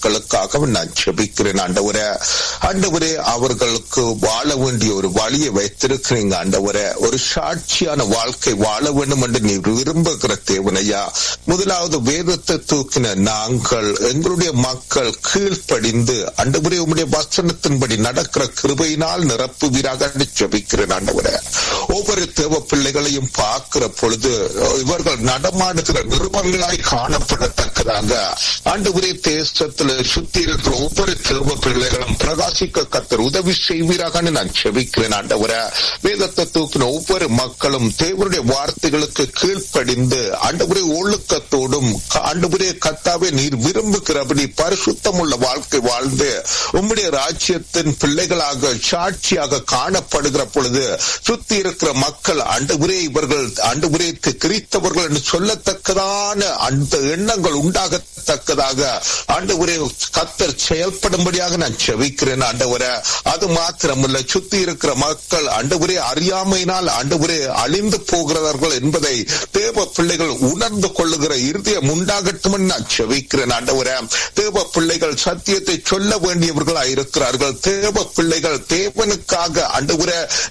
மக்களுக்காக நான் செபிக்கிறேன் ஆண்டவரே ஆண்டவரே அவர்களுக்கு வாழ வேண்டிய ஒரு வழியை வைத்திருக்கிறீங்க ஆண்டவரே ஒரு சாட்சியான வாழ்க்கை வாழ வேண்டும் என்று நீ விரும்புகிற தேவனையா முதலாவது வேதத்தை தூக்கின நாங்கள் எங்களுடைய மக்கள் கீழ்ப்படிந்து ஆண்டவரே உம்முடைய வசனத்தின்படி நடக்கிற கிருபையினால் நிரப்புவீராக என்று ஜெபிக்கிறேன் ஆண்டவரே ஒவ்வொரு தேவ பிள்ளைகளையும் பார்க்கிற பொழுது இவர்கள் நடமாடுகிற நிறுவனங்களாய் காணப்படத்தக்கதாக ஆண்டவரே தேசத்தில் சுத்தி இருக்கிற ஒவ்வொரு தேவ பிள்ளைகளும் பிரகாசிக்க கத்தர் உதவி செய்வீராக நான் செபிக்கிறேன் ஆண்டவர வேதத்தை தூக்கின ஒவ்வொரு மக்களும் தேவனுடைய வார்த்தைகளுக்கு கீழ்ப்படிந்து ஆண்டவரே ஒழுக்கத்தோடும் ஆண்டவரே கத்தாவே நீர் விரும்புகிறபடி பரிசுத்தம் உள்ள வாழ்க்கை வாழ்ந்து உம்முடைய ராஜ்யத்தின் பிள்ளைகளாக சாட்சியாக காணப்படுகிற பொழுது சுத்தி இருக்கிற மக்கள் ஆண்டவரே இவர்கள் ஆண்டவரே கிறித்தவர்கள் என்று சொல்லத்தக்கதான அந்த எண்ணங்கள் உண்டாகத்தக்கதாக ஆண்டவரே கத்தர் செயல்படும்படியாக நான் செவிக்கிறேன் ஆண்டவர அது மாத்திரமல்ல சுத்தி இருக்கிற மக்கள் ஆண்டவரே அறியாமையினால் ஆண்டவரே அழிந்து போகிறவர்கள் என்பதை தேவ பிள்ளைகள் உணர்ந்து கொள்ளுகிற இருதயம் உண்டாகட்டும் நான் செவிக்கிறேன் ஆண்டவர தேவ பிள்ளைகள் சத்தியத்தை சொல்ல வேண்டியவர்களாய் இருக்கிறார்கள் தேவ பிள்ளைகள் தேவனுக்காக ஆண்டவர